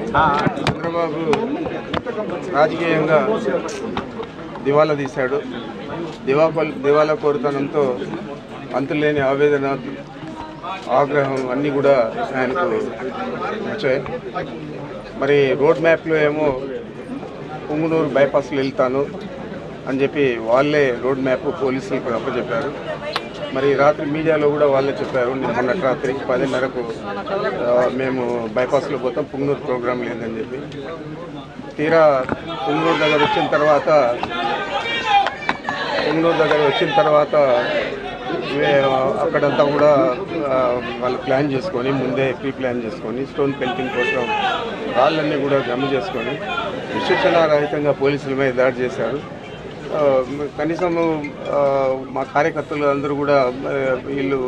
చంద్రబాబు రాజకీయంగా దివాలా తీశాడు దివాపల్ దివాలా కోరుతనంతో అంతులేని ఆవేదన ఆగ్రహం అన్నీ కూడా ఆయనకు వచ్చాయి మరి రోడ్ మ్యాప్లో ఏమో పుంగునూరు బైపాస్లో వెళ్తాను అని చెప్పి వాళ్ళే రోడ్ మ్యాప్ పోలీసులకు అప్పచెప్పారు మరి రాత్రి మీడియాలో కూడా వాళ్ళే చెప్పారు నిన్న మొన్నటి రాత్రి పదిన్నరకు ఆ, మేము బైపాస్లో పోతాం పుంగనూరు ప్రోగ్రాం లేదని చెప్పి తీరా పుంగనూరు దగ్గర వచ్చిన తర్వాత పుంగనూరు దగ్గర వచ్చిన తర్వాత వే- అక్కడంతా కూడా ఆ, వాళ్ళు ప్లాన్ చేసుకొని ముందే ప్రీ ప్లాన్ చేసుకొని స్టోన్ పెయింటింగ్ కోసం రాళ్ళన్నీ కూడా జమ చేసుకొని విశేషణారహితంగా పోలీసుల మీద దాడి చేశారు ఆ, కనీసం ఆ, మా కార్యకర్తలు అందరూ కూడా ఆ, వీళ్ళు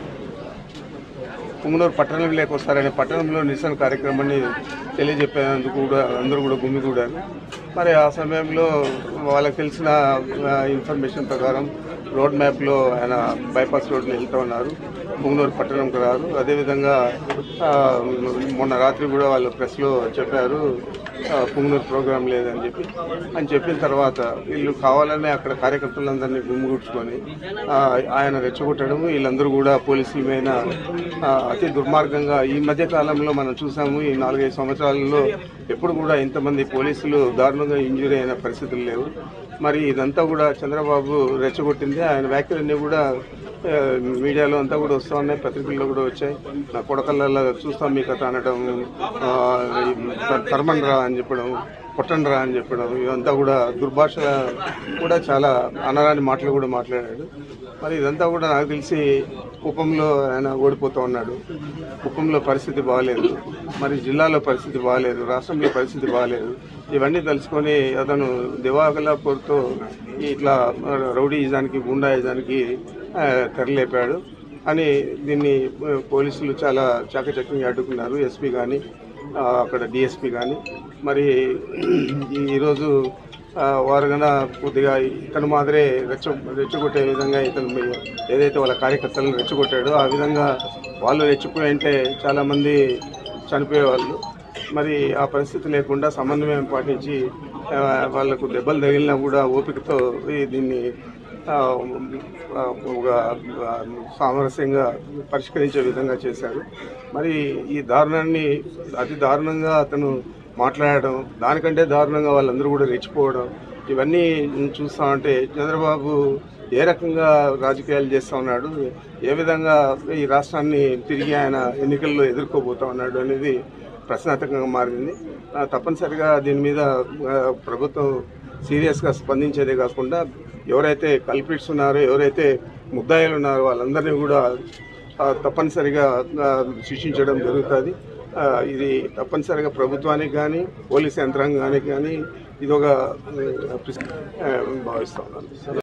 పుంగనూరు పట్టణంలోకి వస్తారనే పట్టణంలో నిరసన కార్యక్రమాన్ని తెలియజెప్పేందుకు కూడా అందరూ కూడా గుమిగూడారు మరి ఆ సమయంలో వాళ్ళకి తెలిసిన ఆ, ఇన్ఫర్మేషన్ ప్రకారం రోడ్ మ్యాప్లో ఆయన బైపాస్ రోడ్లో వెళ్తూ ఉన్నారు పుంగనూరు పట్టణంకి రారు అదేవిధంగా ఆ, మొన్న రాత్రి కూడా వాళ్ళు ప్రెస్లో చెప్పారు ఆ, పుంగనూరు ప్రోగ్రాం లేదని చెప్పి అని చెప్పిన తర్వాత వీళ్ళు కావాలనే అక్కడ కార్యకర్తలందరినీ గుమ్మిగుడ్చుకొని ఆ, ఆయన రెచ్చగొట్టడం వీళ్ళందరూ కూడా పోలీసుల మీద ఆ, అతి దుర్మార్గంగా ఈ మధ్య కాలంలో మనం చూసాము ఈ నాలుగైదు సంవత్సరాలలో ఎప్పుడు కూడా ఇంతమంది పోలీసులు దారుణంగా ఇంజూరీ అయిన పరిస్థితులు లేవు మరి ఇదంతా కూడా చంద్రబాబు రెచ్చగొట్టింది ఆయన వ్యాఖ్యలన్నీ కూడా ఆ, మీడియాలో అంతా కూడా వస్తూ ఉన్నాయి పత్రికల్లో కూడా వచ్చాయి నా కొడకల్లలో చూస్తాం మీ కథ అనడం ఆ, తరమన్ రా అని చెప్పడం కొట్టండి రా అని చెప్పడం ఇదంతా కూడా దుర్భాష కూడా చాలా అనరాని మాటలు కూడా మాట్లాడాడు మరి ఇదంతా కూడా నాకు తెలిసి కుప్పంలో ఆయన ఓడిపోతూ ఉన్నాడు కుప్పంలో పరిస్థితి బాగాలేదు మరి జిల్లాలో పరిస్థితి బాగాలేదు రాష్ట్రంలో పరిస్థితి బాగాలేదు ఇవన్నీ తెలుసుకొని అతను దివాకల కోరుతో ఇట్లా రౌడీయిజానికి గుండాయిజానికి ఆ, తెరలేపాడు అని దీన్ని ఆ, పోలీసులు చాలా చాకచక్యంగా అడ్డుకున్నారు ఎస్పీ కానీ అక్కడ డిఎస్పీ కానీ మరి ఈ- ఈరోజు ఆ, వారు కన్నా కొద్దిగా ఇతను మాదిరే రెచ్చ రెచ్చగొట్టే విధంగా ఇతను మీ- ఏదైతే వాళ్ళ కార్యకర్తలను రెచ్చగొట్టాడో ఆ విధంగా వాళ్ళు రెచ్చిపోయి అంటే చాలామంది చనిపోయేవాళ్ళు మరి ఆ పరిస్థితి లేకుండా సమన్వయం పాటించి ఆ, వాళ్ళకు దెబ్బలు తగిలినా కూడా ఓపికతో ఈ దీన్ని ఆ, ఆ, ఒక ఆ, సామరస్యంగా పరిష్కరించే విధంగా చేశారు మరి ఈ దారుణాన్ని అతి దారుణంగా అతను మాట్లాడడం దానికంటే దారుణంగా వాళ్ళందరూ కూడా రెచ్చిపోవడం ఇవన్నీ చూస్తా ఉంటే చంద్రబాబు ఏ రకంగా రాజకీయాలు చేస్తూ ఉన్నాడు ఏ విధంగా ఈ రాష్ట్రాన్ని తిరిగి ఆయన ఎన్నికల్లో ఎదుర్కోబోతా ఉన్నాడు అనేది ప్రశ్నార్థకంగా మారింది ఆ, తప్పనిసరిగా దీని మీద ఆ, ప్రభుత్వం సీరియస్గా స్పందించేదే కాకుండా ఎవరైతే కల్పిట్స్ ఉన్నారో ఎవరైతే ముద్దాయిలు ఉన్నారో వాళ్ళందరినీ కూడా ఆ, తప్పనిసరిగా ఆ, శిక్షించడం జరుగుతుంది ఆ, ఇది తప్పనిసరిగా ప్రభుత్వానికి కానీ పోలీస్ యంత్రాంగానికి కానీ ఇది ఒక భావిస్తా ఉన్నాను